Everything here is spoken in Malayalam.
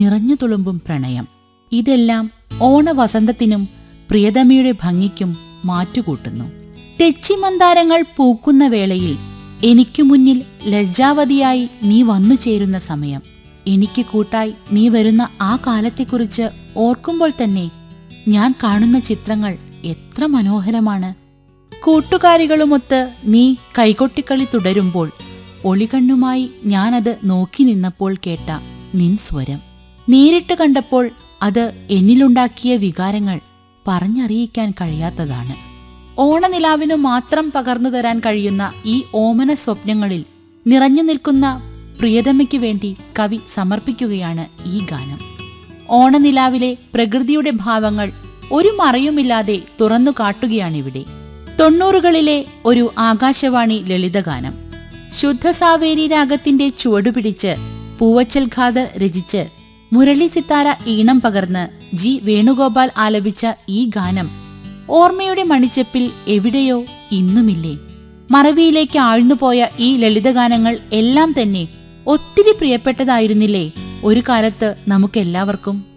നിറഞ്ഞു തുളുമ്പും പ്രണയം ഇതെല്ലാം ഓണവസന്തത്തിനും പ്രിയതമയുടെ ഭംഗിക്കും മാറ്റുകൂട്ടുന്നു തെച്ചിമന്താരങ്ങൾ പൂക്കുന്ന വേളയിൽ എനിക്കു മുന്നിൽ ലജ്ജാവതിയായി നീ വന്നു ചേരുന്ന സമയം എനിക്ക് കൂട്ടായി നീ വരുന്ന ആ കാലത്തെക്കുറിച്ച് ഓർക്കുമ്പോൾ തന്നെ ഞാൻ കാണുന്ന ചിത്രങ്ങൾ എത്ര മനോഹരമാണ് കൂട്ടുകാരികളുമൊത്ത് നീ കൈകൊട്ടിക്കളി തുടരുമ്പോൾ ഒളികണ്ണുമായി ഞാനത് നോക്കി നിന്നപ്പോൾ കേട്ട നിൻ സ്വരം നേരിട്ട് കണ്ടപ്പോൾ അത് എന്നിലുണ്ടാക്കിയ വികാരങ്ങൾ പറഞ്ഞറിയിക്കാൻ കഴിയാത്തതാണ് ഓണനിലാവിനു മാത്രം പകർന്നു തരാൻ കഴിയുന്ന ഈ ഓമന സ്വപ്നങ്ങളിൽ നിറഞ്ഞു നിൽക്കുന്ന പ്രിയതമയ്ക്ക് വേണ്ടി കവി സമർപ്പിക്കുകയാണ് ഈ ഗാനം ഓണനിലാവിലെ പ്രകൃതിയുടെ ഭാവങ്ങൾ ഒരു മറയുമില്ലാതെ തുറന്നു കാട്ടുകയാണിവിടെ തൊണ്ണൂറുകളിലെ ഒരു ആകാശവാണി ലളിതഗാനം ശുദ്ധ സാവേരി രാഗത്തിന്റെ ചുവടുപിടിച്ച് പൂവച്ചൽ ഖാദർ രചിച്ച് മുരളി സിത്താര ഈണം പകർന്ന് ജി വേണുഗോപാൽ ആലപിച്ച ഈ ഗാനം ഓർമ്മയുടെ മണിച്ചപ്പിൽ എവിടെയോ ഇന്നുമില്ലേ മറവിയിലേക്ക് ആഴ്ന്നുപോയ ഈ ലളിതഗാനങ്ങൾ എല്ലാം തന്നെ ഒത്തിരി പ്രിയപ്പെട്ടതായിരുന്നില്ലേ ഒരു കാലത്ത് നമുക്കെല്ലാവർക്കും